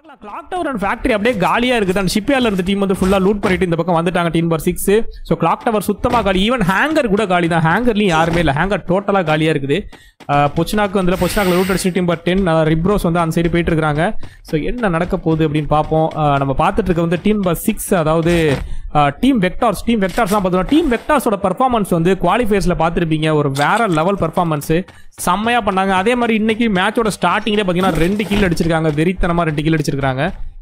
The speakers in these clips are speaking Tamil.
பார்க்கலாம் கிளாக் டவர் அண்ட் ஃபேக்டரி அப்படியே காலியா இருக்குது அந்த ஷிப்யார்ட்ல இருந்த டீம் வந்து ஃபுல்லா லூட் பண்ணிட்டு இந்த பக்கம் வந்துட்டாங்க team number six so clock tower சுத்தமா காலி ஈவன் ஹேங்கர் கூட காலி தான் ஹேங்கர்லயும் யாருமே இல்லை ஹேங்கர் டோட்டலா காலியா இருக்குது பொச்சினாக்கு வந்து பொச்சினாக்கு லூட் அடிச்சு டீம் நம்பர் டென் ரிப்ரோஸ் வந்து அந்த சைடு போயிட்டு இருக்காங்க ஸோ என்ன நடக்க போகுது அப்படின்னு பார்ப்போம் அஹ் நம்ம பார்த்துட்டு இருக்க வந்து டீம் நம்பர் சிக்ஸ் அதாவது டீம் வெக்டார்ஸ் டீம் வெக்டார்ஸ் தான் பார்த்தோம் டீம் வெக்டார்ஸோட பர்ஃபார்மன்ஸ் வந்து குவாலிஃபயர்ஸ்ல பார்த்துருப்பீங்க ஒரு வேற லெவல் பர்ஃபார்மன்ஸ் செம்மையா பண்ணாங்க அதே மாதிரி இன்னைக்கு மேட்சோட ஸ்டார்டிங்லேயே பார்த்தீங்கன்னா ரெண்டு கில் அடிச்சிருக்காங்க வெறித்தனமா ரெண்டு கில் அடிச்சிருக்காங்க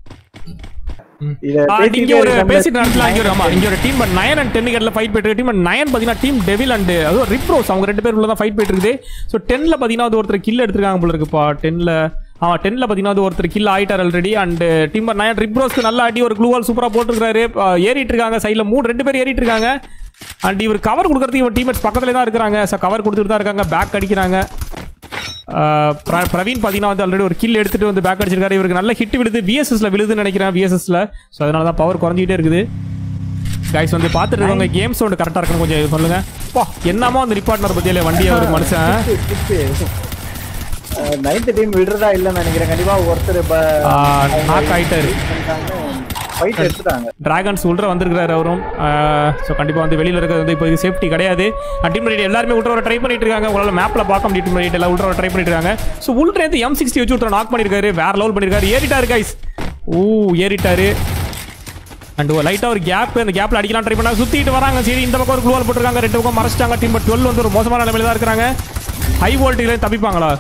இத ஆ, பேசிட்டே இங்க ஒரு இருக்காம பேசிட்டு நடத்தலாம் இங்க ஒரு ஆமா இங்க ஒரு டீம் நயன் அண்ட் டென் இடத்துல ஃபைட் போயிட்டு டீம் நயன் பாத்தீங்கன்னா டீம் டெவில் அண்ட் அதுவும் ரிப்ரோஸ் அவங்க ரெண்டு பேர் உள்ள தான் ஃபைட் போயிட்டு இருக்குது ஸோ டென்ல பாத்தீங்கன்னா அது ஒருத்தர் கில் எடுத்திருக்காங்க போல இருக்குப்பா டென்ல ஆமா டென்ல பாத்தீங்கன்னா அது ஒருத்தர் கில் ஆயிட்டார் ஆல்ரெடி அண்ட் டீம் நயன் ரிப்ரோஸ்க்கு நல்லா அடி ஒரு க்ளூவால் சூப்பரா போட்டுருக்காரு ஏறிட்டு இருக்காங்க சைடுல மூணு ரெண்டு பேர் ஏறிட்டு இருக்காங்க அண்ட் இவர் கவர் கொடுக்கறதுக்கு இவன் டீம்மேட்ஸ் பக்கத்துல தான் இருக்காங்க ஸோ கவர் கொடுத்துட்டு தான் இருக்காங்க பேக் அடிக்கிறாங்க ஆஹ் பிர- பிரவீன் பார்த்தீங்கன்னா வந்து ஆல்ரெடி ஒரு கில் எடுத்துட்டு வந்து பேக் அடிச்சிருக்காரு இவருக்கு நல்ல ஹிட் விழுது விஎஸ்எஸ்ல விழுதுன்னு நினைக்கிறேன் விஎஸ்எஸ்ல ஸோ அதனால தான் பவர் குறைஞ்சிட்டே இருக்குது கைஸ் வந்து பார்த்துட்டு இருக்கவங்க கேம் சவுண்ட் கரெக்டாக இருக்கணும் கொஞ்சம் சொல்லுங்க பா என்னமோ அந்த ரிப்பார்ட்னர் பத்தியில வண்டி அவருக்கு மனுஷன் நைன்த் டீம் விடுறதா இல்லன்னு நினைக்கிறேன் கண்டிப்பா ஒருத்தர் நாக் ஆயிட்டாரு ஃபைட் எடுத்துட்டாங்க டிராகன்ஸ் உள்ள வந்திருக்கிறாரு அவரும் ஸோ கண்டிப்பாக வந்து வெளியில் இருக்கிறது வந்து இப்போ சேஃப்டி கிடையாது டீம் ரேட் எல்லாருமே உள்ள வர ட்ரை பண்ணிட்டு இருக்காங்க உங்களால் மேப்பில் பார்க்க முடியும் டீம் ரேட் எல்லாம் உள்ள வர ட்ரை பண்ணிட்டு இருக்காங்க ஸோ உள்ரேந்து எம் சிக்ஸ்டி வச்சு ஒருத்தர் நாக் பண்ணியிருக்காரு வேற லெவல் பண்ணியிருக்காரு ஏறிட்டாரு கைஸ் ஊ ஏறிட்டாரு அண்ட் லைட்டாக ஒரு கேப் அந்த கேப்பில் அடிக்கலாம் ட்ரை பண்ணாங்க சுற்றிட்டு வராங்க சரி இந்த பக்கம் ஒரு குளோவால் போட்டிருக்காங்க ரெண்டு பக்கம் மறைச்சிட்டாங்க டீம் டுவெல் வந்து ஒரு மோசமான நிலைமையில தான் இருக்கிறாங்க ஹை வோல்டேஜ் தப்பிப்பாங்களா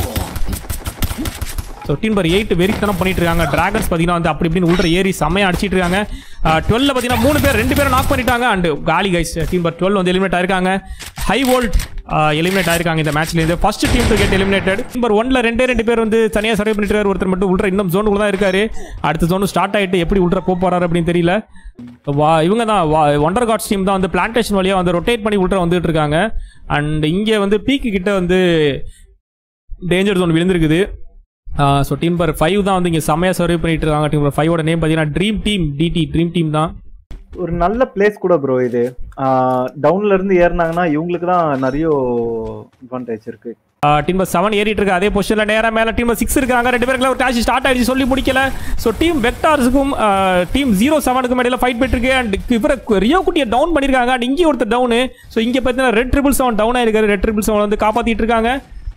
ஸோ டீம் நம்பர் எயிட் வெறித்தனம் பண்ணிட்டு இருக்காங்க டிராகன்ஸ் பார்த்தீங்கன்னா வந்து அப்படி இப்படின்னு உள்ள ஏறி செம்மையா அடிச்சிட்டு இருக்காங்க டுவெல்ல பார்த்தீங்கன்னா மூணு பேர் ரெண்டு பேரும் நாக் பண்ணிட்டாங்க அண்ட் காலி கைஸ் டீம் நம்பர் டுவெல் வந்து எலிமினேட் ஆயிருக்காங்க ஹை வோல்ட் எலிமினேட் ஆயிருக்காங்க இந்த மேட்ச்ல இருந்து first team to get eliminated number ஒன்ல ரெண்டே ரெண்டு பேர் வந்து தனியாக சர்வே பண்ணிட்டு இருக்காரு ஒருத்தர் மட்டும் உள்ள இன்னும் ஜோனுக்குள்ள தான் இருக்காரு அடுத்த ஜோன் ஸ்டார்ட் ஆயிட்டு எப்படி உள்ள போக போறாரு அப்படின்னு தெரியல வா இவங்க தான் ஒண்டர் காட்ஸ் டீம் தான் வந்து பிளான்டேஷன் வழியா வந்து ரொட்டேட் பண்ணி உள்ள வந்துட்டு இருக்காங்க அண்ட் இங்கே வந்து பீக்கு கிட்ட வந்து டேஞ்சர் ஜோன் விழுந்திருக்குது ஸோ டீம் நம்பர் ஃபைவ் தான் வந்து இங்கே செம்மையாக சர்வ் பண்ணிட்டு இருக்காங்க டீம் நம்பர் ஃபைவோட நேம் பார்த்தீங்கன்னா dream team DD dream team தான் ஒரு நல்ல பிளேஸ் கூட ப்ரோ இது டவுன்ல இருந்து ஏறினாங்கன்னா இவங்களுக்கு தான் நிறைய அட்வான்டேஜ் இருக்கு டீம் நம்பர் செவன் ஏறிட்டு இருக்கு அதே பொசிஷனில் நேராக மேலே டீம் சிக்ஸ் இருக்காங்க ரெண்டு பேருக்கு ஒரு டேஷ் ஸ்டார்ட் ஆயிடுச்சு சொல்லி முடிக்கல ஸோ டீம் வெக்டார்ஸுக்கும் டீம் ஜீரோ செவனுக்கும் இடையில ஃபைட் போயிட்டு அண்ட் இவரை ரியோ குட்டியை டவுன் பண்ணியிருக்காங்க அண்ட் இங்கே ஒருத்தர் டவுனு ஸோ இங்கே பார்த்தீங்கன்னா ரெட் ட்ரிபிள் செவன் டவுன் ஆயிருக்காரு ரெட் ட்ரிபிள் செவன் வந்து காப்பாற்றிட்டு இருக்காங்க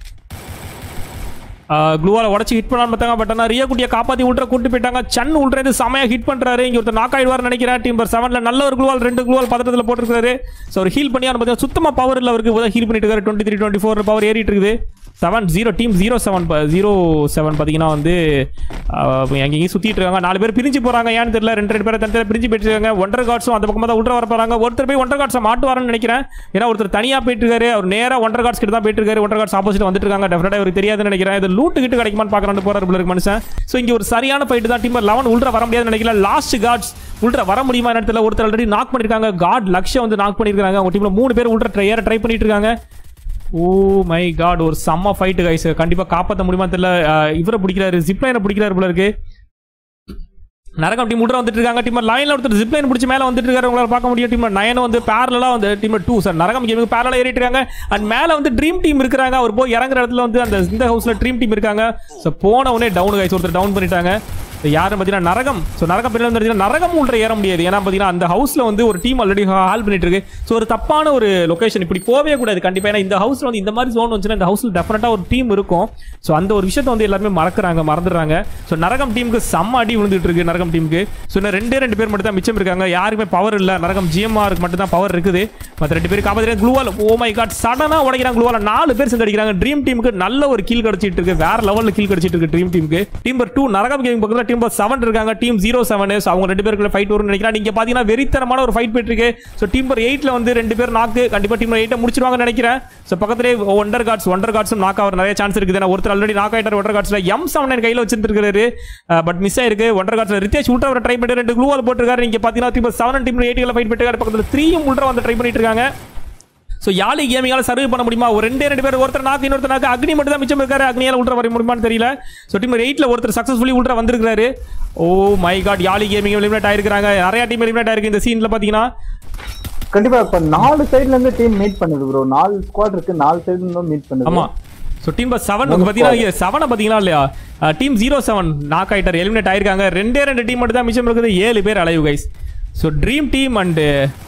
க்ளூவால் உடச்சி ஹிட் பண்ணான்னு பார்த்தாங்க பட் ஆனால் ரியா குட்டியை காப்பாற்றி உள்ற கூட்டு போயிட்டாங்க சன் உள்றது செமையாக ஹிட் பண்ணுறாரு இங்கே ஒருத்தர் நாக் ஆயிடுவார்னு நினைக்கிறேன் டீம் நம்பர் செவனில் நல்ல ஒரு க்ளூவால் ரெண்டு க்ளூவால் பதட்டத்தில் போட்டுருக்காரு ஸோ ஒரு ஹீல் பண்ணி பார்த்தீங்கன்னா சுத்தமாக பவர் இல்லை அவருக்கு ஹீல் பண்ணிட்டு இருக்காரு twenty three twenty four power ஏறிட்டு இருக்குது seven zero team zero seven zero seven பார்த்தீங்கன்னா வந்து ஆஹ், எங்கேயும் சுற்றிட்டு இருக்காங்க நாலு பேர் பிரிஞ்சு போகிறாங்க ஏன்னு தெரியல ரெண்டு ரெண்டு பேர் தனியாக பிரிஞ்சு போயிட்டு இருக்காங்க ஒண்டர் கார்ட்ஸும் அந்த பக்கமாக தான் உள்ள வர போகிறாங்க ஒருத்தர் போய் ஒண்டர் கார்ட்ஸை மாட்டுவாருன்னு நினைக்கிறேன் ஏன்னா ஒருத்தர் தனியாக போயிட்டு இருக்காரு அவர் நேராக ஒண்டர் கார்ட்ஸ் கிட்ட தான் போயிட்டு இருக்காரு ஒண்டர் கார்ட்ஸ் ஆப்போசிட் வந்துட்டு இருக்காங்க டெஃபினட்டாக இவருக்கு தெரியாதுன்னு நினைக்கிறேன் இது லூட்டு கிட்ட கிடைக்குமான்னு பார்க்கறான்னு போறாரு போல இருக்கு மனுஷன் ஸோ இங்கே ஒரு சரியான ஃபைட்டு தான் டீம் லெவன் உள்ள வர முடியாதுன்னு நினைக்கிறேன் லாஸ்ட் கார்ட்ஸ் உள்ள வர முடியுமா இடத்துல ஒருத்தர் ஆல்ரெடி நாக் பண்ணிருக்காங்க காட் லக்ஷம் வந்து நாக் பண்ணிருக்காங்க அவங்க டீம்ல மூணு பேர் உள்ள ட்ரை ஏற ட்ரை பண்ணிட்டு இருக்காங்க ஓ மை காட் ஒரு செம்ம ஃபைட்டு கைஸ் கண்டிப்பா காப்பாற்ற முடியுமா தெரியல அஹ் இவரை பிடிக்கிறாரு ஜிப்லைனை பிடிக்கிறாரு போல இருக்கு நரகம் டீம் உள்ள வந்துட்டு இருக்காங்க டீம் லைன்ல ஒருத்தர் ஜிப்லைன் பிடிச்சி மேல வந்துட்டு இருக்காரு உங்களால பார்க்க முடியும் டீம் நயன் வந்து பேரலா வந்து டீம் டூ சார் நரகம் கேமுக்கு பேரலா ஏறிட்டு இருக்காங்க அண்ட் மேல வந்து ட்ரீம் டீம் இருக்காங்க அவர் போய் இறங்குற இடத்துல வந்து அந்த இந்த ஹவுஸ்ல ட்ரீம் டீம் இருக்காங்க ஸோ போன உடனே டவுன் கைஸ் ஒருத்தர் டவுன் பண்ணிட்டாங்க So, யாரும் பார்த்தீங்கன்னா நரகம் ஸோ நரகம் பேர்ல வந்து பார்த்தீங்கன்னா நரகம் உள்ள ஏற முடியாது ஏன்னா பார்த்தீங்கன்னா அந்த ஹவுஸ்ல வந்து ஒரு டீம் ஆல்ரெடி ஹால் பண்ணிட்டு இருக்கு ஸோ ஒரு தப்பான ஒரு லொகேஷன் இப்படி போகவே கூடாது கண்டிப்பா ஏன்னா இந்த ஹவுஸ்ல வந்து இந்த மாதிரி ஜோன் வந்துச்சுன்னா இந்த ஹவுஸ்ல டெஃபினட்டா ஒரு டீம் இருக்கும் ஸோ அந்த ஒரு விஷயத்தை வந்து எல்லாருமே மறக்குறாங்க மறந்துடுறாங்க ஸோ நரகம் டீமுக்கு செம்ம அடி விழுந்துட்டு இருக்கு நரகம் டீமுக்கு ஸோ இன்னும் ரெண்டே ரெண்டு பேர் மட்டும் தான் மிச்சம் இருக்காங்க யாருக்குமே பவர் இல்லை நரகம் ஜிஎம்ஆருக்கு மட்டும் தான் பவர் இருக்குது மற்ற ரெண்டு பேர் காப்பாற்றி க்ளூவால் ஓ மை காட் சடனாக உடைக்கிறாங்க க்ளூவால் நாலு பேர் சேர்ந்து அடிக்கிறாங்க ட்ரீம் டீமுக்கு நல்ல ஒரு கீழ் கிடைச்சிட்டு இருக்கு வேற லெவலில் கீழ் கிடைச்சிட்டு இருக்கு ட்ரீம் டீமுக்கு டீம் நம்பர் டூ நரகம் கேமிங் பக்கத்தில் டீம் நம்பர் செவன் இருக்காங்க டீம் ஜீரோ செவன் அவங்க ரெண்டு பேருக்குள்ள ஃபைட் வரும்னு நினைக்கிறேன் நீங்க பார்த்தீங்கன்னா வெறித்தனமான ஒரு ஃபைட் போயிட்டு இருக்கு ஸோ டீம் நம்பர் எயிட்ல வந்து ரெண்டு பேர் நாக்கு கண்டிப்பா டீம் நம்பர் எயிட்டை முடிச்சிருவாங்கன்னு நினைக்கிறேன் ஸோ பக்கத்திலே ஒண்டர் கார்ட்ஸ் ஒண்டர் கார்ட்ஸும் நாக் ஆகிற நிறைய சான்ஸ் இருக்குது ஏன்னா ஒருத்தர் ஆல்ரெடி நாக் ஆயிட்டார் ஒண்டர் கார்ட்ஸ்ல எம் செவன் கையில் வச்சிருக்காரு பட் மிஸ் ஆயிருக்கு ஒண்டர் கார்ட்ஸ்ல ரித்தேஷ் உள்ட்ரா வர ட்ரை பண்ணி ரெண்டு க்ளூவால் போட்டிருக்காரு நீங்க பார்த்தீங்கன்னா டீம் செவன் டீம் எயிட்டில் ஃபைட் பண்ணிட்டு பக்கத்தில் த்ரீயும் உள்ட்ரா வந்து ட்ரை பண்ணிட்டு இருக்காங்க ஸோ யாழி கேமிங்கால சர்வ் பண்ண முடியுமா ஒரு ரெண்டே ரெண்டு பேர் ஒருத்தர் நாக்கு இன்னொருத்தர் நாக்கு அக்னி மட்டும் தான் மிச்சம் இருக்காரு அக்னியால உள்ட்ரா வர முடியுமான்னு தெரியல ஸோ டீம் எயிட்ல ஒருத்தர் சக்ஸஸ்ஃபுல்லி உள்ட்ரா வந்திருக்காரு oh my god Yali gaming eliminate ஆயிருக்காங்க நிறைய டீம் எலிமினேட் ஆயிருக்கு இந்த சீன்ல பாத்தீங்கன்னா கண்டிப்பா இப்ப நாலு சைடுல இருந்து டீம் மீட் பண்ணுது ப்ரோ நாலு ஸ்குவாட் இருக்கு நாலு சைடுல இருந்து மீட் பண்ணுது ஆமா ஸோ டீம் பஸ் செவன் பார்த்தீங்கன்னா செவனை பார்த்தீங்கன்னா இல்லையா டீம் ஜீரோ செவன் நாக் ஆயிட்டார் எலிமினேட் ஆயிருக்காங்க ரெண்டே ரெண்டு டீம் மட்டும் தான் மிச்சம் இருக்குது ஏழு பேர் alive guys so dream team and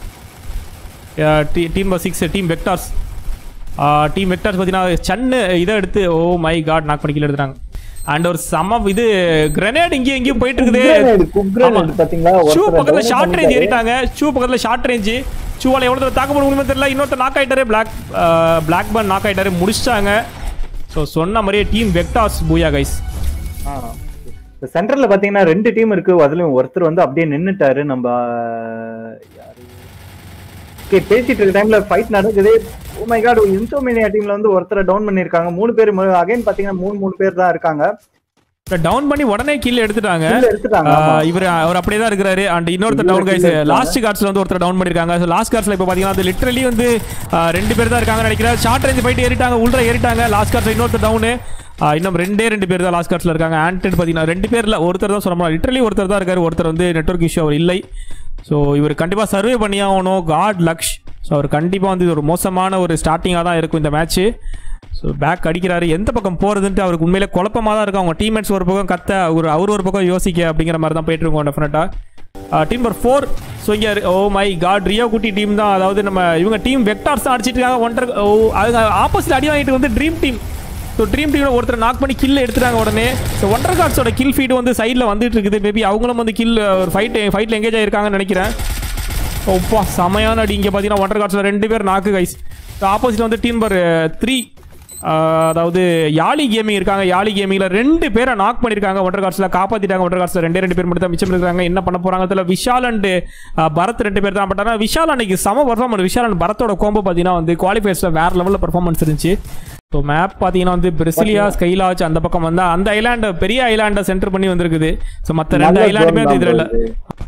team six team vectors team vectors பார்த்தீங்கன்னா சன்னு இதை எடுத்து ஓ மை காட் நாக் பண்ணி கீழே எடுத்துட்டாங்க அண்ட் ஒரு சம இது கிரனேட் இங்கேயும் இங்கேயும் போயிட்டு இருக்குது Grenade, quick grenade பாத்தீங்களா? ஷூ ஒருத்தரை பக்கத்துல down ஷார்ட் ரேஞ்ச் பண்ணிட்டாரு. ஏறிட்டாங்க ஷூ பக்கத்துல ஷார்ட் ரேஞ்ச் ஷூவால எவ்வளவு தூரம் தாக்க முடியுமே தெரியல இன்னொருத்தர் நாக் ஆயிட்டாரு பிளாக் பிளாக் பன் நாக் ஆயிட்டாரு முடிச்சிட்டாங்க ஸோ சொன்ன மாதிரியே டீம் வெக்டார்ஸ் பூயா கைஸ் சென்டர்ல பாத்தீங்கன்னா ரெண்டு டீம் இருக்கு அதுலயும் ஒருத்தர் வந்து அப்படியே நின்னுட்டாரு நம்ம யாரு ஓகே பேசிட்டு இருக்க டைம்ல ஃபைட் நடக்குது ஓ மை காட் இன்சோமேனியா டீம்ல வந்து ஒருத்தரை டவுன் பண்ணிருக்காங்க மூணு பேர் அகைன் பாத்தீங்கன்னா மூணு மூணு பேர் தான் இருக்காங்க டவுன் பண்ணி உடனே கீழ எடுத்துட்டாங்க Kill எடுத்துட்டாங்க ஆமா. இவர் அவர் அப்படியே தான் இருக்கிறாரு அண்ட் இன்னொருத்தர் இன்னொரு டவுன் கைஸ் kill எடுத்தாங்க. லாஸ்ட் கார்ட்ஸ்ல வந்து ஒருத்தர் டவுன் பண்ணிருக்காங்க ஸோ லாஸ்ட் கார்ட்ஸ்ல இப்போ பாத்தீங்கன்னா அது லிட்டரலி வந்து ஆஹ், ரெண்டு பேர் தான் இருக்காங்கன்னு நினைக்கிறேன் ஷார்ட் ரேஞ்ச் போயிட்டு ஏறிட்டாங்க உள்ள ஏறிட்டாங்க லாஸ்ட் கார்ட்ஸ்ல இன்னொருத்தர் டவுனு இன்னும் ரெண்டே ரெண்டு பேர் தான் லாஸ்ட் கார்ட்ஸ்ல இருக்காங்க ஆண்டட் பாத்தீங்கன்னா ரெண்டு பேர்ல ஒருத்தர் தான் சொல்ல லிட்டரலி ஒருத்தர் தான் இருக்காரு ஒருத்தர் வந்து நெட்வொர்க் இஷ்யூ அவர் இல்லை ஸோ இவர் கண்டிப்பாக சர்வே பண்ணி ஆகணும் காட் லக்ஷ் ஸோ அவர் கண்டிப்பாக வந்து இது ஒரு மோசமான ஒரு ஸ்டார்டிங்காக தான் இருக்கும் இந்த மேட்ச்சு ஸோ பேக் அடிக்கிறாரு எந்த பக்கம் போகிறதுன்ட்டு அவருக்கு உண்மையிலே குழப்பமாக தான் இருக்கும் அவங்க டீம்மேட்ஸ் ஒரு பக்கம் கத்த அவர் அவர் ஒரு பக்கம் யோசிக்க அப்படிங்கிற மாதிரி தான் போயிட்டு இருக்கோம் டெஃபினட்டாக டீம் நம்பர் ஃபோர் ஸோ இங்கே ஓ மை காட் ரியோ குட்டி டீம் தான் அதாவது நம்ம இவங்க டீம் வெக்டார்ஸ் தான் அடிச்சிட்டு இருக்காங்க ஒன்றரை ஓ அது ஆப்போசிட் அடி வாங்கிட்டு வந்து ட்ரீம் டீம் ஸோ ட்ரீம் டீமில் ஒருத்தர் நாக் பண்ணி கில் எடுத்துட்டாங்க உடனே ஸோ ஒண்டர் கார்ட்ஸோட கில் ஃபீட் வந்து சைடில் வந்துட்டு இருக்குது மேபி அவங்களும் வந்து கில் ஒரு ஃபைட் ஃபைட்டில் எங்கேஜ் ஆயிருக்காங்கன்னு நினைக்கிறேன் ஓப்பா செமையான அடி இங்கே பார்த்தீங்கன்னா ஒண்டர் கார்ட்ஸில் ரெண்டு பேர் நாக்கு கைஸ் ஸோ ஆப்போசிட் வந்து டீம் நம்பர் த்ரீ அதாவது யாலி கேமிங் இருக்காங்க யாலி கேமிங்கில் ரெண்டு பேரை நாக் பண்ணியிருக்காங்க ஒண்டர் கார்ட்ஸில் காப்பாற்றிட்டாங்க ஒண்டர் கார்ட்ஸில் ரெண்டே ரெண்டு பேர் மட்டும் தான் மிச்சம் இருக்காங்க என்ன பண்ண போகிறாங்க தெரியல விஷால் அண்ட் பரத் ரெண்டு பேர் தான் பட் ஆனால் விஷால் அன்னைக்கு சம பர்ஃபார்மன்ஸ் விஷால் அண்ட் பரத்தோட கோம்போ பார்த்தீங்கன்னா வந்து குவாலிஃபயர்ஸில் வேறு லெவலில் பர்ஃபார்மன்ஸ் இருந்துச்சு ஸோ மேப் பார்த்தீங்கன்னா வந்து பிரசிலியா ஸ்கைலாச் அந்த பக்கம் வந்தா அந்த ஐலாண்டை பெரிய ஐலாண்டை சென்டர் பண்ணி வந்திருக்குது ஸோ மற்ற ரெண்டு நல்ல ஐலாண்டுமே zone வந்து இதில் தான் இல்லை bro இது.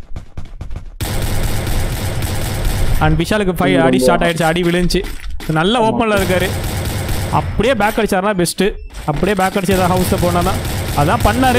அண்ட் விஷாலுக்கு ஃபைவ் அடி ஸ்டார்ட் ஆயிடுச்சு அடி விழுந்துச்சு நல்ல ஓப்பனில் இருக்காரு அப்படியே பேக் அடிச்சாருன்னா பெஸ்ட்டு அப்படியே பேக் அடிச்சு ஏதாவது ஹவுஸில் போனா அதான் பண்ணாரு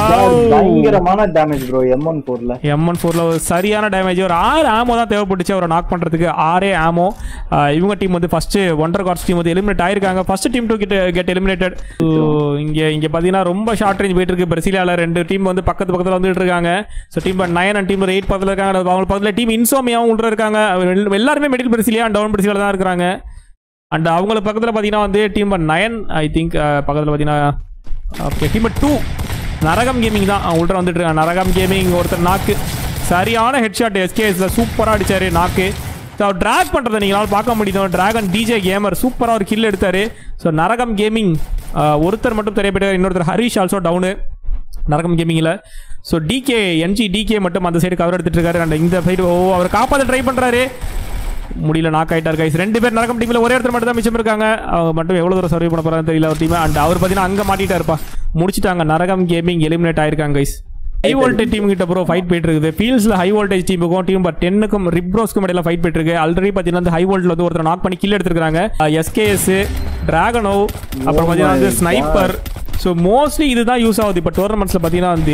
பயங்கரமான டேமேஜ் ப்ரோ எம் ஒன் போர்ல எம்என் ஃபோரில் ஒரு சரியான டேமேஜ் ஒரு ஆறு ஆமோ தான் தேவைப்பட்டுச்சு அவரை நாக் பண்ணுறதுக்கு ஆறே ஆமோ இவங்க டீம் வந்து ஃபஸ்ட்டு ஒண்டர் கார்ட்ஸ் டீம் வந்து எலிமினேட் ஆயிருக்காங்க ஃபர்ஸ்ட் டீம் டூ கிட்ட கெட் எலிமினேட்டட் இங்கே இங்கே பார்த்தீங்கன்னா ரொம்ப ஷார்ட் ரேஞ்ச் போயிட்டு இருக்கு பிரசிலியாவில் ரெண்டு டீம் வந்து பக்கத்து பக்கத்தில் வந்துட்டு இருக்காங்க so team nine and team eight பக்கத்தில் இருக்காங்க அவங்க பக்கத்தில் டீம் இன்சோமியாவும் உள்ள இருக்காங்க அவங்க எல்லாருமே middle Brasilia and down Brasilia தான் இருக்கிறாங்க அண்ட் அவங்களுக்கு பக்கத்தில் பார்த்தீங்கன்னா வந்து டீம் நயன் ஐ திங்க் பக்கத்தில் பார்த்தீங்கன்னா ஓகே டீம் டூ நரகம் கேமிங் தான் உள்ள வந்துட்டு இருக்காங்க நரகம் கேமிங் ஒருத்தர் நாக்கு சரியான ஹெட்ஷாட் எஸ்கேஎஸில் சூப்பராக அடிச்சாரு நாக்கு ஸோ அவர் ட்ராக் பண்ணுறதை நீங்களால் பார்க்க முடியும் டிராகன் டிஜே கேமர் சூப்பராக ஒரு கில் எடுத்தார் ஸோ நரகம் கேமிங் ஒருத்தர் மட்டும் தெரியப்பட்டார் இன்னொருத்தர் ஹரிஷ் ஆல்சோ டவுனு நரகம் கேமிங்கில் ஸோ டிகே என்ஜி டிகே மட்டும் அந்த சைடு கவர் எடுத்துட்டு இருக்காரு அண்ட் இந்த சைடு ஓ அவர் காப்பாற்ற ட்ரை பண்ணுறாரு முடியல நாக் ஆயிட்டார் கைஸ் ரெண்டு பேர் நரகம் டீமில் ஒரே ஒருத்தர் மட்டும் தான் மிச்சம் இருக்காங்க அவங்க மட்டும் எவ்வளோ தூரம் சர்வே பண்ண போறாங்க தெரியல ஒரு டீம் அண்ட் அவர் பார்த்தீங்கன்னா அங்கே மாட்டிட்டாருப்பா முடிச்சிட்டாங்க நரகம் கேமிங் எலிமினேட் ஆயிருக்காங்க கைஸ் ஹை வோல்டேஜ் டீம் கிட்ட ப்ரோ ஃபைட் போயிட்டு இருக்குது ஃபீல்ட்ஸில் ஹை வோல்டேஜ் டீமுக்கும் டீம் பட் டென்னுக்கும் ரிப்ரோஸ்க்கும் இடையில ஃபைட் போயிட்டு இருக்கு ஆல்ரெடி பார்த்தீங்கன்னா வந்து ஹை வோல்ட்டில் வந்து ஒருத்தர் நாக் பண்ணி கில் எடுத்துருக்காங்க எஸ்கேஎஸ் டிராகனோ அப்புறம் பார்த்தீங்கன்னா வந்து ஸ்னைப்பர் ஸோ மோஸ்ட்லி இதுதான் யூஸ் ஆகுது இப்போ டோர்னமெண்ட்ஸில் பார்த்தீங்கன்னா வந்து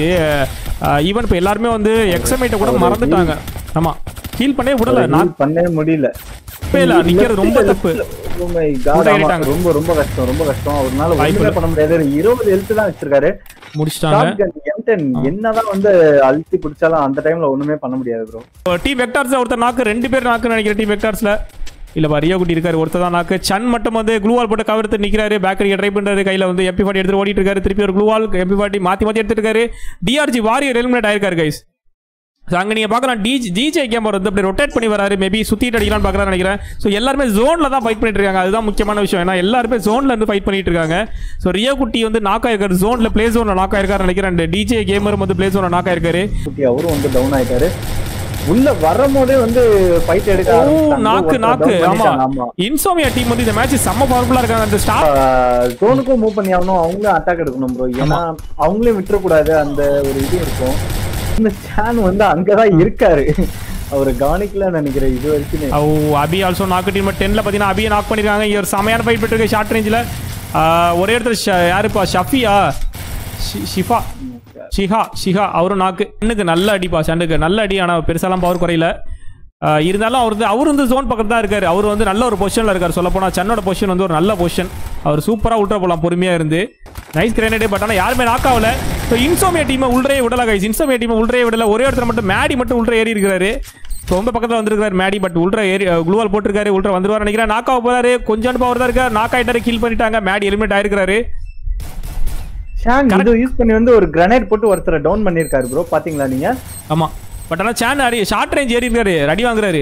ஈவன் இப்போ எல்லாருமே வந்து எக்ஸமேட்டை கூட மறந்துட்டாங்க ஆமாம் ஹீல் பண்ணவே விடல நான் Heal பண்ணவே முடியல தப்பே இல்ல, நிக்கிறது ரொம்ப தப்பு. Oh my God, கூட ஆமா, ஏறிட்டாங்க. ரொம்ப ரொம்ப கஷ்டம் ரொம்ப கஷ்டம் அவர்னால வாய்ப்பு ஒண்ணுமே இல்ல. பண்ண முடியாது இருபது எழுத்து தான் வச்சிருக்காரு முடிச்சிட்டாங்க Shotgun, M10 என்னதான் வந்து அழுத்தி பிடிச்சாலும் அந்த டைம்ல ஒண்ணுமே பண்ண முடியாது ப்ரோ டீம் வெக்டார்ஸ் ஒருத்தர் நாக்கு ரெண்டு பேர் நாக்கு நினைக்கிறேன் டீம் வெக்டார்ஸ்ல இல்ல பா ரியோ குட்டி இருக்காரு ஒருத்தர் தான் நாக்கு சன் மட்டும் வந்து க்ளூவால் போட்டு கவர்த்து நிக்கிறாரு பேக்கரி ட்ரை பண்றாரு கையில வந்து எம்பி ஃபார்ட்டி எடுத்து ஓடிட்டு இருக்காரு திருப்பி ஒரு க்ளூவால் எம்பி ஃபார்ட்டி மாத்தி மாத்தி எடுத்துட்டு இருக்காரு டிஆர்ஜி வாரியர் எலிமினேட் ஆயிருக்காரு கைஸ் அங்க நீங்க பார்க்கலாம் டிஜி டிஜே கேமர் வந்து அப்படி ரொட்டேட் பண்ணி வராரு மேபி சுத்திட்டு அடிக்கலாம்னு பார்க்கறான்னு நினைக்கிறேன் ஸோ எல்லாருமே ஜோன்ல தான் ஃபைட் பண்ணிட்டு இருக்காங்க அதுதான் முக்கியமான விஷயம் ஏன்னா எல்லாருமே ஜோன்ல இருந்து ஃபைட் பண்ணிட்டு இருக்காங்க ஸோ ரியோ குட்டி வந்து நாக் ஆயிருக்காரு ஜோன்ல பிளே ஜோன்ல நாக் ஆயிருக்காரு நினைக்கிறேன் டிஜே கேமரும் வந்து பிளே ஜோன்ல நாக் ஆயிருக்காரு குட்டி அவரும் வந்து டவுன் ஆயிட்டாரு உள்ள வரும்போதே வந்து ஃபைட் எடுக்க ஓ ஆரம்பிச்சிட்டாங்க. நாக்கு ஒருத்தர் நாக்கு down ஆமா பண்ணிட்டாங்க, ஆமா இன்சோமியா டீம் வந்து இந்த மேட்ச் செம்ம பவர்ஃபுல்லா இருக்காங்க அந்த ஸ்டார் ஜோனுக்கும் மூவ் பண்ணி ஆகணும் அவங்களும் அட்டாக் எடுக்கணும் ப்ரோ ஏன்னா அவங்களையும் விட்டுறக்கூடாது அந்த ஒரு இது இருக்கும் இந்த சேன் வந்து அங்கதான் இருக்காரு அவரு கவனிக்கல நினைக்கிறேன் இது வரைக்கும் ஓ அபி ஆல்சோ நாக்கு டீம் டென்ல பார்த்தீங்கன்னா அபியை நாக் பண்ணிருக்காங்க இவர் செமையான ஃபைட் போயிட்டு ஷார்ட் ரேஞ்சில் ஒரே இடத்துல ஷ- யாருப்பா ஷஃபியா ஷி- ஷிஃபா ஷிஹா ஷிஹா அவரும் நாக்கு கண்ணுக்கு நல்ல அடிப்பா சண்டுக்கு நல்ல அடி ஆனால் பெருசாலாம் பவர் குறையல ஆஹ் இருந்தாலும் அவர் வந்து அவர் வந்து ஜோன் பக்கத்துல தான் இருக்காரு அவர் வந்து நல்ல ஒரு பொசிஷன்ல இருக்காரு சொல்ல போனா சன்னோட பொசிஷன் வந்து ஒரு நல்ல பொசிஷன் அவர் சூப்பரா உள்ற போலாம் பொறுமையா இருந்து நைஸ் கிரேனேடே பட் ஆனால் யாருமே நாக் ஆகல ஸோ இன்சோமியா டீமை உள்ளே விடல கைஸ் இன்சோமியா டீமை உள்ளே விடல ஒரே இடத்துல மட்டும் மேடி மட்டும் உள்ள ஏறி இருக்காரு So, ரொம்ப பக்கத்தில் வந்திருக்காரு மேடி பட் உள்ள ஏறி குளுவால் போட்டிருக்காரு உள்ள வந்துருவார் நினைக்கிறேன் நாக் ஆக போறாரு கொஞ்சம் பவர் தான் இருக்காரு நாக் ஆயிட்டாரு கில் பண்ணிட்டாங்க மேடி எலிமினேட் ஆயிருக்காரு ஷான் இது யூஸ் பண்ணி வந்து ஒரு கிரனைட் போட்டு ஒருத்தரை டவுன் பண்ணிருக்காரு ப்ரோ பாத்தீங்களா நீங்க ஆமா பட் ஆனால் சேன் அடி ஷார்ட் ரேஞ்ச் ஏறி இருக்காரு அடி வாங்குறாரு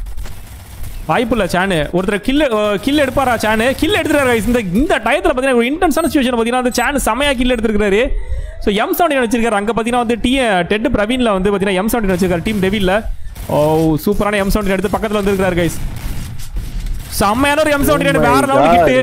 வாய்ப்பு இல்லை சேனு ஒருத்தர் கில் கில் எடுப்பாரா சேனு கில் எடுத்துருக்காரு guys. இந்த இந்த டயத்தில் பார்த்தீங்கன்னா ஒரு இன்டென்ஸான சுச்சுவேஷன் பார்த்தீங்கன்னா அந்த சேனு செமையா கில் எடுத்துருக்காரு ஸோ எம் செவன்டீன் வச்சிருக்காரு அங்கே பார்த்தீங்கன்னா வந்து டி டெட் பிரவீன்ல வந்து பார்த்தீங்கன்னா எம் செவன்டீன் வச்சிருக்காரு டீம் டெவில்ல ஓ சூப்பரான எம் செவன்டீன் எடுத்து பக்கத்தில் வந்திருக்காரு கைஸ் செம்மையான ஒரு எம் செவன்டீன் Oh my வேற லெவல் God. கிட்டு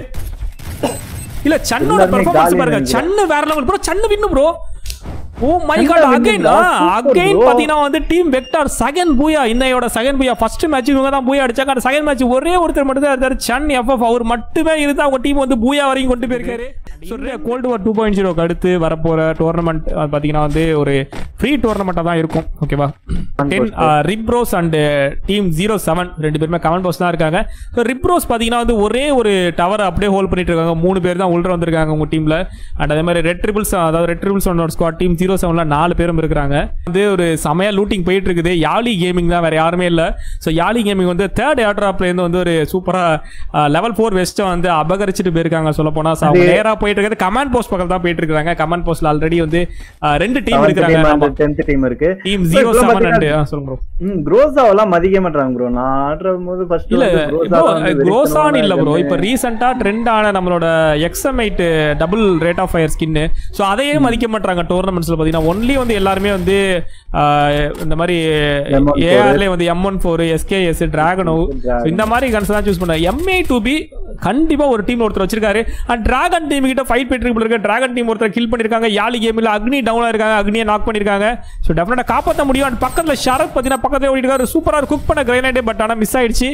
இல்ல சன்னோட எல்லாருமே பெர்ஃபார்மன்ஸ் காலி பாருங்க நினைக்கிறேன். சன்னு வேற லெவல் ப்ரோ சன்னு வின்னு ப்ரோ ஓ மை சன்னு God win again bro. Super again bro. பாத்தீங்கன்னா வந்து டீம் வெக்டார் செகண்ட் பூயா இன்னையோட செகண்ட் பூயா ஃபர்ஸ்ட் மேட்ச் இவங்க தான் பூயா அடிச்சாங்க அந்த செகண்ட் மேட்ச் ஒரே ஒருத்தர் மட்டும் தான் இருந்தாரு சன் எஃப்எஃப் அவர் மட்டுமே இருந்து அவங்க டீம் வந்து பூயா வரைக்கும் கொண்டு போயிருக்காரு கோல்டு வார் டூ பாயிண்ட் ஜீரோக்கு அடுத்து வரப்போற டோர்னமெண்ட் பாத்தீங்கன்னா வந்து ஒரு ஃப்ரீ டோர்னமெண்ட்டாக தான் இருக்கும் ஓகேவா டென் ரிப்ரோஸ் அண்ட் டீம் ஜீரோ செவன் ரெண்டு பேருமே கமெண்ட் பாக்ஸ் தான் இருக்காங்க ஸோ ரிப்ரோஸ் பார்த்தீங்கன்னா வந்து ஒரே ஒரு டவர் அப்படியே ஹோல்ட் பண்ணிட்டு இருக்காங்க மூணு பேர் தான் உள்ள வந்திருக்காங்க உங்க டீம்ல அண்ட் அதே மாதிரி ரெட் ட்ரிபிள்ஸ் அதாவது red triples one squad team zero செவன்ல நாலு பேரும் இருக்கிறாங்க வந்து ஒரு செமையா லூட்டிங் போயிட்டு இருக்குது யாலி கேமிங் தான் வேற யாருமே இல்லை ஸோ யாலி கேமிங் வந்து தேர்ட் ஏர்ட்ராப்ல இருந்து வந்து ஒரு சூப்பரா லெவல் ஃபோர் வெஸ்ட்டை வந்து அபகரிச்சுட்டு போயிருக்காங்க சொல்ல போனா ஸோ அவங்க நேரா போயிட்டு இருக்கிறது கமாண்ட் போஸ்ட் பக்கம் தான் போயிட்டு இருக்காங்க கமாண்ட் போஸ்ட்ல ஆல்ரெடி வந்து அஹ், ரெண்டு டீம் இருக்கிறாங்க டென்த் டீம் இருக்கு டீம் So, ஜீரோ இப்பெல்லாம் செவன் பாத்தீங்கன்னா- அண்ட் சொல்லுங்க bro. ம் குரோசாவெல்லாம் மதிக்க மாட்டாங்க ப்ரோ நான் ஆடுற போது ஃபர்ஸ்ட் இல்ல க்ரோஸான் இல்ல ப்ரோ இப்போ ரீசெண்டா ட்ரெண்ட் ஆன நம்மளோட எக்ஸமைட் double rate of fire skin so அதையே மதிக்க மாட்டாங்க டோர்னமெண்ட்ஸ்ல பாத்தீங்கன்னா ஒன்லி வந்து எல்லாருமே வந்து ஆஹ், இந்த மாதிரி M14 ஏஆர்லேயே வந்து M one four SKS Dragunov இந்த மாதிரி கன்ஸ் தான் சூஸ் பண்ண எம்ஏ டு பி கண்டிப்பா ஒரு டீம் ஒருத்தர் வச்சிருக்காரு அண்ட் டிராகன் டீம் கிட்ட ஃபைட் போயிட்டு இருக்கு டிராகன் டீம் ஒருத்தர் கில் பண்ணிருக்காங்க யாலி கேமில் அக்னி டவுனா இருக்காங்க அக்னியை நாக் பண்ணிருக்காங்க ஸோ டெஃபினட்டா காப்பாற்ற முடியும் அண்ட் பக்கத்துல ஷரத் பார்த்தீங்கன்னா பக்கத்துல ஓடிட்டு இருக்காரு சூப்பரா குக் பண்ண கிரைனேட் பட் ஆனா மிஸ் ஆயிடுச்சு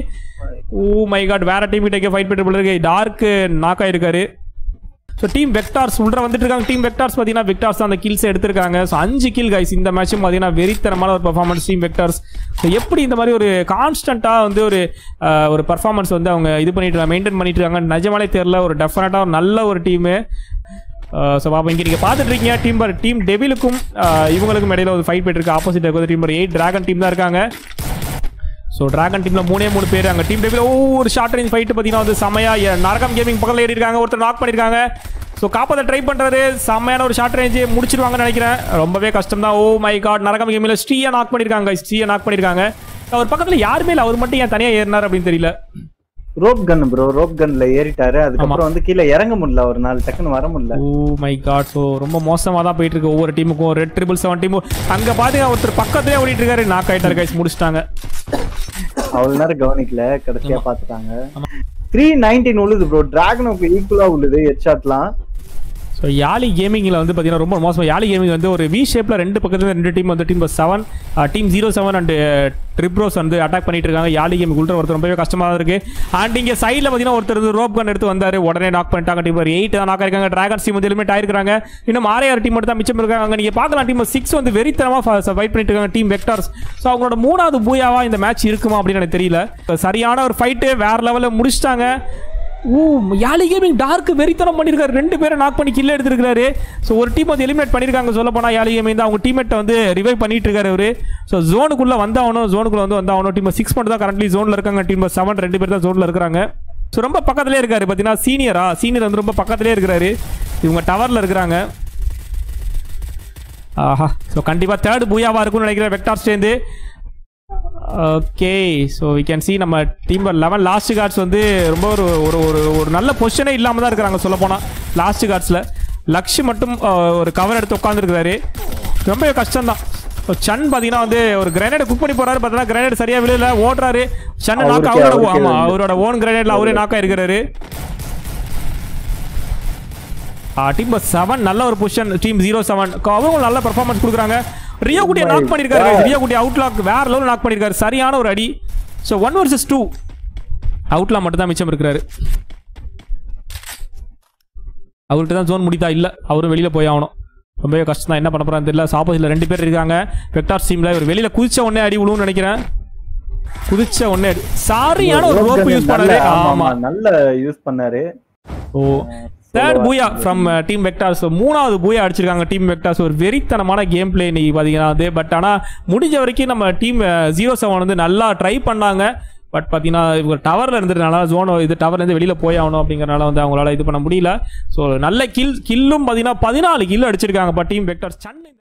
ஓ மை காட் வேற டீம் கிட்ட ஃபைட் பண்ணிட்டு இருக்கு டார்க் நாக் ஆயிருக்காரு ஸோ டீம் வெக்டார்ஸ் உள்ள வந்துட்டு இருக்காங்க டீம் வெக்டார்ஸ் பார்த்தீங்கன்னா வெக்டார்ஸ் தான் அந்த கில்ஸ் எடுத்திருக்காங்க ஸோ அஞ்சு கில் கைஸ் இந்த மேட்சும் பார்த்தீங்கன்னா வெறித்தனமான ஒரு பர்ஃபார்மன்ஸ் டீம் வெக்டார்ஸ் ஸோ எப்படி இந்த மாதிரி ஒரு கான்ஸ்டண்ட்டாக வந்து ஒரு அஹ், ஒரு பர்ஃபார்மன்ஸ் வந்து அவங்க இது பண்ணிட்டு மெயின்டைன் பண்ணிட்டு இருக்காங்க நிஜமாலே தெரியல ஒரு டெஃபினட்டாக ஒரு நல்ல ஒரு டீமு ஸோ பாப்பா இங்கே நீங்கள் பார்த்துட்டு இருக்கீங்க டீம் பர் டீம் டெவிலுக்கும் அஹ், இவங்களுக்கும் இடையில ஒரு ஃபைட் போயிட்டு இருக்கு ஆப்போசிட் இருக்கிற டீம் பர் எயிட் டிராகன் டீம் தான் இருக்காங்க ஸோ டிராகன் டீம்ல மூணே மூணு பேர் அங்கே டீம் டேபிள் ஒவ்வொரு ஷார்ட் ரேஞ்ச் ஃபைட்டு பார்த்தீங்கன்னா வந்து செமையா எ- நரகம் கேமிங் பக்கத்தில் ஏறி இருக்காங்க ஒருத்தர் நாக் பண்ணியிருக்காங்க ஸோ காப்பாற்ற ட்ரை பண்ணுறாரு செம்மையான ஒரு ஷார்ட் ரேஞ்சு முடிச்சிருவாங்கன்னு நினைக்கிறேன் ரொம்பவே கஷ்டம் தான் ஓ மை காட் நரகம் கேமில் ஸ்ரீயா நாக் பண்ணியிருக்காங்க ஸ்ரீயா நாக் பண்ணியிருக்காங்க அவர் பக்கத்தில் யாருமே இல்லை அவர் மட்டும் ஏன் தனியாக ஏறினார் அப்படின்னு தெரியல ரோப் கன் ப்ரோ ரோப் கன்ல ஏறிட்டாரு அதுக்கப்புறம் வந்து கீழே இறங்க முடியல ஒரு நாள் டக்குன்னு வர முடியல ஓ மை காட் ஸோ ரொம்ப மோசமாக தான் போயிட்டு இருக்கு ஒவ்வொரு டீமுக்கும் ரெட் ட்ரிபிள் செவன் டீமும் அங்கே பார்த்தீங்கன்னா ஒருத்தர் பக்கத்துலேயே ஓடிட்டு இருக்காரு நாக் ஆயிட்டாரு கைஸ் முடிச்சிட்டாங்க அவ்வளவு நேரம் கவனிக்கல கடைசியா பாத்துட்டாங்க த்ரீ நைன்டீன் உழுது ப்ரோ டிராகனுக்கு ஈக்குவலா உள்ளது ஹெட்ஷாட்லாம் ஸோ யாலி கேமிங்கில் வந்து பார்த்தீங்கன்னா ரொம்ப மோசம் யாலி கேமிங் வந்து ஒரு வி ஷேப்பில் ரெண்டு பக்கத்துல ரெண்டு டீம் வந்து team seven team zero seven and ட்ரிப்ரோஸ் வந்து அட்டாக் பண்ணிட்டு இருக்காங்க யாலி கேமிங் உள்ள ஒருத்தர் ரொம்பவே கஷ்டமாக இருக்கு அண்ட் இங்கே சைடில் பார்த்தீங்கன்னா ஒருத்தர் வந்து ரோப் கன் எடுத்து வந்தார் உடனே நாக் பண்ணிட்டாங்க டீம் எயிட் தான் நாக் இருக்காங்க டிராகன்ஸ் டீம் வந்து எலிமெண்ட் ஆயிருக்காங்க இன்னும் ஆறையாறு டீம் மட்டும் தான் மிச்சம் இருக்காங்க அங்கே நீங்கள் பார்க்கலாம் டீம் சிக்ஸ் வந்து வெறித்தனமாக ஃபைட் பண்ணிட்டு இருக்காங்க டீம் வெக்டார்ஸ் ஸோ அவங்களோட மூணாவது பூயாவா இந்த மேட்ச் இருக்குமா அப்படின்னு எனக்கு தெரியல சரியான ஒரு ஃபைட்டு வேற லெவலில் முடிச்சிட்டாங்க ஓ யாலி கேமிங் டார்க் வெறித்தனம் பண்ணியிருக்காரு ரெண்டு பேரை நாக் பண்ணி கில்ல எடுத்திருக்காரு ஸோ ஒரு டீம் வந்து எலிமினேட் பண்ணியிருக்காங்க சொல்ல போனால் யாலி கேமிங் தான் அவங்க டீம்மேட்டை வந்து ரிவைவ் பண்ணிட்டு இருக்காரு அவரு ஸோ ஜோனுக்குள்ள வந்தாகணும் ஜோனுக்குள்ள வந்து வந்தாகணும் டீம் சிக்ஸ் மட்டும் தான் கரண்ட்லி ஜோனில் இருக்காங்க டீம் செவன் ரெண்டு பேர் தான் ஜோனில் இருக்காங்க ஸோ ரொம்ப பக்கத்துலேயே இருக்காரு பார்த்தீங்கன்னா சீனியரா சீனியர் வந்து ரொம்ப பக்கத்துலேயே இருக்கிறாரு இவங்க டவரில் இருக்கிறாங்க ஆஹா ஸோ கண்டிப்பாக தேர்ட் பூயாவா இருக்கும்னு நினைக்கிறேன் வெக்டார் சேர்ந்து okay so we can see நம்ம டீம் லெவன் லாஸ்ட் கார்ட்ஸ் வந்து ரொம்ப ஒரு ஒரு ஒரு ஒரு நல்ல பொசிஷனே இல்லாமல் தான் இருக்கிறாங்க சொல்ல போனால் லாஸ்ட் கார்ட்ஸில் லக்ஷ் மட்டும் அஹ், ஒரு கவர் எடுத்து உட்காந்துருக்காரு ரொம்ப கஷ்டம் தான் சன் பார்த்தீங்கன்னா வந்து ஒரு கிரனேட் குக் பண்ணி போறாரு பார்த்தீங்கன்னா கிரனேட் சரியா விழுல ஓடுறாரு சன் நாக்கு அவருக்கே- அவரோட அவருக்கே ஆமா வந்து. அவரோட ஓன் கிரனேட்ல அவரே நாக்கா இருக்கிறாரு டீம் செவன் நல்ல ஒரு பொசிஷன் டீம் ஜீரோ செவன் அவங்க நல்ல பெர்ஃபார்மன்ஸ் கொடுக்குறாங்க ரியோ குட்டியை நாக் பண்ணியிருக்காரு guys. ரியோ குட்டி அவுட்லாக் வேற லெவல் நாக் பண்ணியிருக்காரு சரியான ஒரு அடி so one versus two outlaw மட்டும் தான் மிச்சம் இருக்கிறாரு அவர்கிட்ட தான் ஜோன் முடித்தா இல்லை அவரும் வெளியில் போய் ஆகணும் ரொம்பவே கஷ்டம் தான் என்ன பண்ண போறான்னு தெரியல ஆப்போசிட்ல ரெண்டு பேர் இருக்காங்க வெக்டார் டீம்ல இவர் வெளியில குதிச்ச உடனே அடி விழுவும்னு நினைக்கிறேன் குதிச்ச உடனே சரியான ஒரு Rope ரோப் gun யூஸ் நல்ல- பண்ணாரு ஆமா, ஆமா ஆமா, நல்ல யூஸ் பண்ணாரு oh third booyah from team vectors மூணாவது பூயா அடிச்சிருக்காங்க டீம் வெக்டார்ஸ் ஒரு வெறித்தனமான கேம் பிளே இன்னைக்கு பார்த்தீங்கன்னா அது பட் ஆனால் முடிஞ்ச வரைக்கும் நம்ம டீம் ஜீரோ செவன் வந்து நல்லா ட்ரை பண்ணாங்க பட் பார்த்தீங்கன்னா இவங்க டவரில் இருந்ததுனால ஜோன் இது டவர்லேருந்து வெளியில் போய் ஆகணும் அப்படிங்கறனால வந்து அவங்களால இது பண்ண முடியல ஸோ நல்ல கில் கில்லும் பார்த்தீங்கன்னா பதினாலு கில் அடிச்சிருக்காங்கப்பா டீம் வெக்டார்ஸ் சன்